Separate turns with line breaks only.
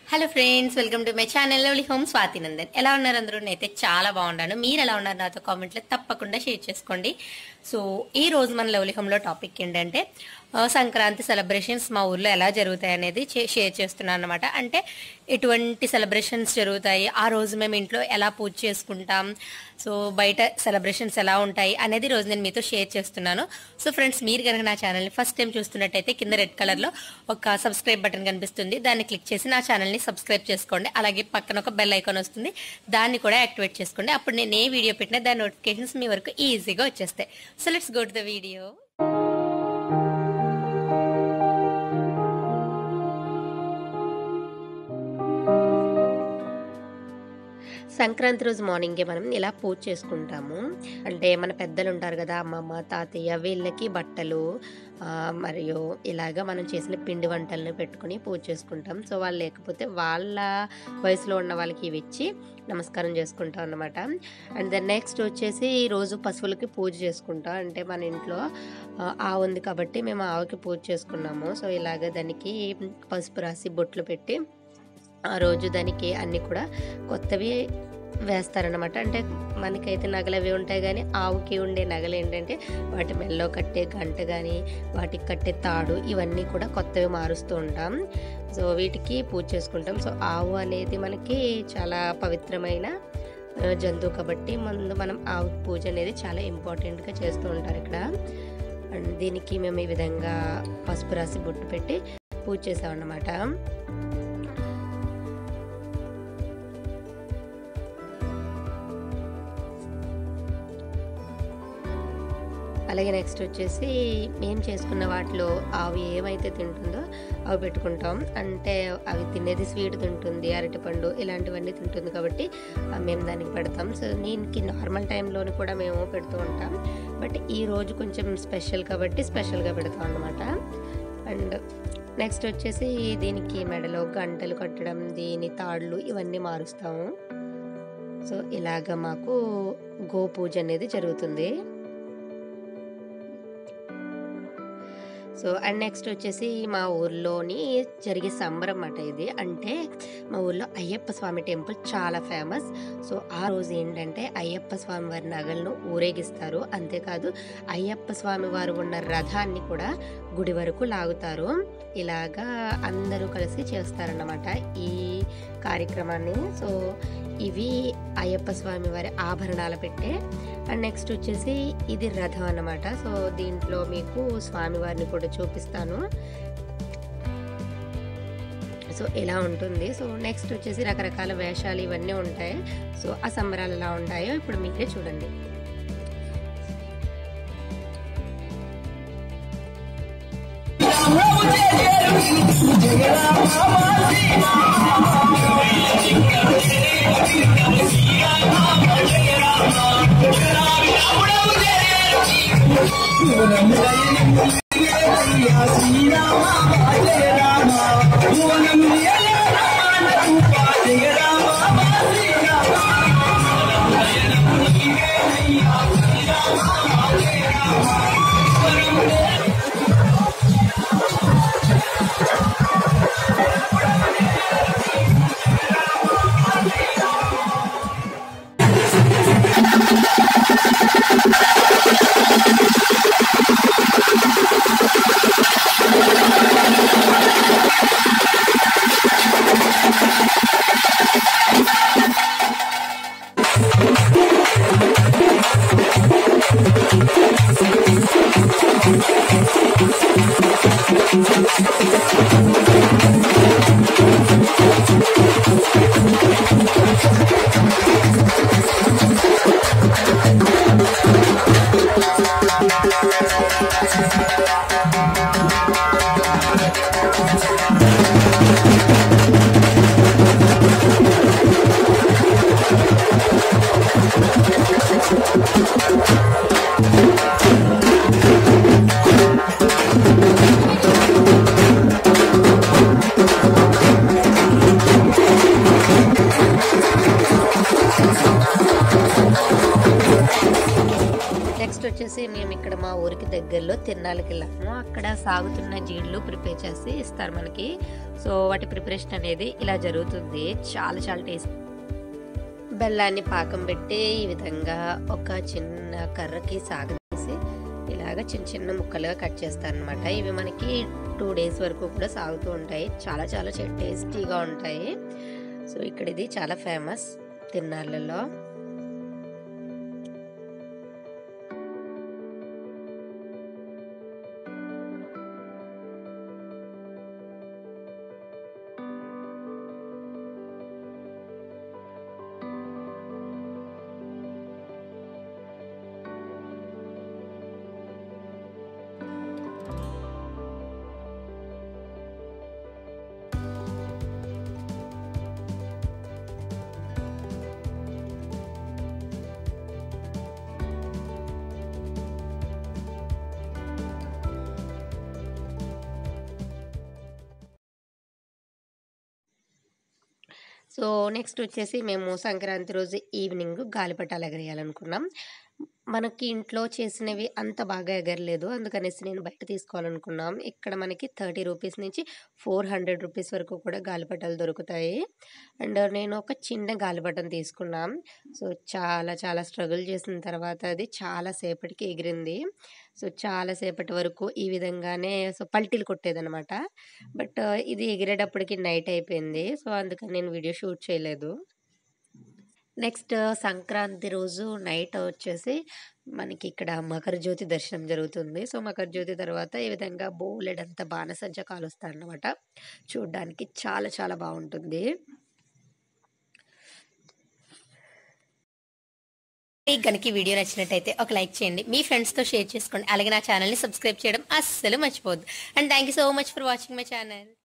hello friends welcome to my channel lovely home Swathi Nandan ఎలా ఉన్నారు అందరూ నేనైతే చాలా బాగున్నాను మీరు ఎలా ఉన్నారు నాతో కామెంట్లో తప్పకుండా షేర్ చేసుకోండి సో ఈ రోజు మన లవ్లీ హోమ్లో టాపిక్ ఏంటంటే ఆ, సంక్రాంతి సెలబ్రేషన్స్ మా ఊర్లో ఎలా జరుగుతాయి అనేది చే- షేర్ చేస్తున్నాను అనమాట అంటే ఎటువంటి సెలబ్రేషన్స్ జరుగుతాయి ఆ రోజు మేము ఇంట్లో ఎలా పూజ చేసుకుంటాం సో బయట సెలబ్రేషన్స్ ఎలా ఉంటాయి అనేది ఈ రోజు నేను మీతో షేర్ చేస్తున్నాను సో ఫ్రెండ్స్ మీరు కనుక నా ఛానల్ని ఫస్ట్ టైం చూస్తున్నట్టయితే కింద రెడ్ కలర్లో ఒక సబ్స్క్రైబ్ బటన్ కనిపిస్తుంది దాన్ని క్లిక్ చేసి నా ఛానల్ని సబ్స్క్రైబ్ చేసుకోండి అలాగే పక్కన ఒక బెల్ ఐకాన్ వస్తుంది దాన్ని కూడా యాక్టివేట్ చేసుకోండి అప్పుడు నేను ఏ వీడియో పెట్టినా దాని నోటిఫికేషన్స్ మీ వరకు ఈజీగా వచ్చేస్తాయి so let's go to the video Sankranti రోజు మార్నింగే మనం ఇలా పూజ చేసుకుంటాము అంటే మన పెద్దలు ఉంటారు కదా అమ్మమ్మ తాతయ్య వీళ్ళకి బట్టలు ఆ, మరియు ఇలాగా మనం చేసిన పిండి వంటలను పెట్టుకుని పూజ చేసుకుంటాం సో వాళ్ళు లేకపోతే వాళ్ళ వయసులో ఉన్న వాళ్ళకి ఇవి ఇచ్చి నమస్కారం చేసుకుంటాం అన్నమాట అండ్ దెన్ నెక్స్ట్ వచ్చేసి ఈ రోజు పశువులకి పూజ చేసుకుంటాం అంటే మన ఇంట్లో ఆ, ఆవు ఉంది కాబట్టి మేము ఆవుకి పూజ చేసుకున్నాము సో ఇలాగ దానికి పసుపు రాసి బొట్లు పెట్టి ఆ రోజు దానికి అన్ని కూడా కొత్తవి వేస్తారనమాట అంటే మనకైతే నగలు అవి ఉంటాయి కానీ ఆవుకి ఉండే నగలు ఏంటంటే వాటి మెల్లో కట్టే గంట కానీ వాటికి కట్టే తాడు ఇవన్నీ కూడా కొత్తవి మారుస్తూ ఉంటాం సో వీటికి పూజ చేసుకుంటాం సో ఆవు అనేది మనకి చాలా పవిత్రమైన ఆ, జంతువు కాబట్టి ముందు మనం ఆవు పూజ అనేది చాలా ఇంపార్టెంట్గా చేస్తూ ఉంటారు ఇక్కడ అండ్ దీనికి మేము ఈ విధంగా పసుపు రాసి బొట్టు పెట్టి పూజ చేసామన్నమాట అలాగే నెక్స్ట్ వచ్చేసి మేము చేసుకున్న వాటిలో అవి ఏమైతే తింటుందో అవి పెట్టుకుంటాం అంటే అవి తినేది స్వీట్ తింటుంది అరటిపండు ఇలాంటివన్నీ తింటుంది కాబట్టి ఆ, మేము దానికి పెడతాం సో దీనికి నార్మల్ టైంలోని కూడా మేము పెడుతూ ఉంటాం బట్ ఈ రోజు కొంచెం స్పెషల్ కాబట్టి స్పెషల్గా పెడతాం అన్నమాట అండ్ నెక్స్ట్ వచ్చేసి దీనికి మెడలో గంటలు కట్టడం దీని తాళ్ళు ఇవన్నీ మారుస్తాము సో ఇలాగ మాకు గో పూజ అనేది జరుగుతుంది సో అండ్ నెక్స్ట్ వచ్చేసి మా ఊర్లోని జరిగే సంబరం అన్నమాట ఇది అంటే మా ఊర్లో అయ్యప్ప స్వామి టెంపుల్ చాలా ఫేమస్ సో ఆ రోజు ఏంటంటే అయ్యప్ప స్వామి వారి నగలను ఊరేగిస్తారు అంతేకాదు అయ్యప్ప స్వామి వారు ఉన్న రథాన్ని కూడా గుడి వరకు లాగుతారు ఇలాగా అందరూ కలిసి చేస్తారన్నమాట ఈ కార్యక్రమాన్ని సో ఇవి అయ్యప్ప స్వామి వారి ఆభరణాల పెట్టే అండ్ నెక్స్ట్ వచ్చేసి ఇది రథం అన్నమాట సో దీంట్లో మీకు స్వామివారిని కూడా చూపిస్తాను సో ఎలా ఉంటుంది సో నెక్స్ట్ వచ్చేసి రకరకాల వేషాలు ఇవన్నీ ఉంటాయి సో ఆ సంబరాలు ఎలా ఉంటాయో ఇప్పుడు మీరే చూడండి ఊరికి దగ్గరలో తిరణాలకి వెళ్ళాము అక్కడ సాగుతున్న జీడ్లు ప్రిపేర్ చేసి ఇస్తారు మనకి సో వాటి ప్రిపరేషన్ అనేది ఇలా జరుగుతుంది చాలా చాలా టేస్ట్ బెల్లాన్ని పాకం పెట్టి ఈ విధంగా ఒక చిన్న కర్రకి సాగదీసి ఇలాగ చిన్న చిన్న ముక్కలుగా కట్ చేస్తారు అనమాట ఇవి మనకి టూ డేస్ వరకు కూడా సాగుతూ ఉంటాయి చాలా చాలా టేస్టీగా ఉంటాయి సో ఇక్కడ ఇది చాలా ఫేమస్ తిన్నాళ్ళలో సో నెక్స్ట్ వచ్చేసి మేము సంక్రాంతి రోజు ఈవినింగ్ గాలిపటాలు ఎగరేయాలనుకున్నాం మనకి ఇంట్లో చేసినవి అంత బాగా ఎగరలేదు అందుకనేసి నేను బయట తీసుకోవాలనుకున్నాం ఇక్కడ మనకి థర్టీ రూపీస్ నుంచి ఫోర్ హండ్రెడ్ రూపీస్ వరకు కూడా గాలిపటాలు దొరుకుతాయి అండ్ నేను ఒక చిన్న గాలిపటం తీసుకున్నాం సో చాలా చాలా స్ట్రగుల్ చేసిన తర్వాత అది చాలా సేపటికి ఎగిరింది సో చాలా సేపటి వరకు ఈ విధంగానే సో పల్టీలు కొట్టేదనమాట బట్ ఇది ఎగిరేటప్పటికి నైట్ అయిపోయింది సో అందుకని నేను వీడియో షూట్ చేయలేదు నెక్స్ట్ సంక్రాంతి రోజు నైట్ వచ్చేసి మనకి ఇక్కడ మకర జ్యోతి దర్శనం జరుగుతుంది సో మకర జ్యోతి తర్వాత ఈ విధంగా బోలెడంత బాణసంచ కాలుస్తారు అనమాట చూడడానికి చాలా చాలా బాగుంటుంది
మీకు కనుక ఈ వీడియో నచ్చినట్టయితే ఒక లైక్ చేయండి మీ ఫ్రెండ్స్తో షేర్ చేసుకోండి అలాగే నా ఛానల్ని సబ్స్క్రైబ్ చేయడం అస్సలు మర్చిపోద్దు and thank you so much for watching my channel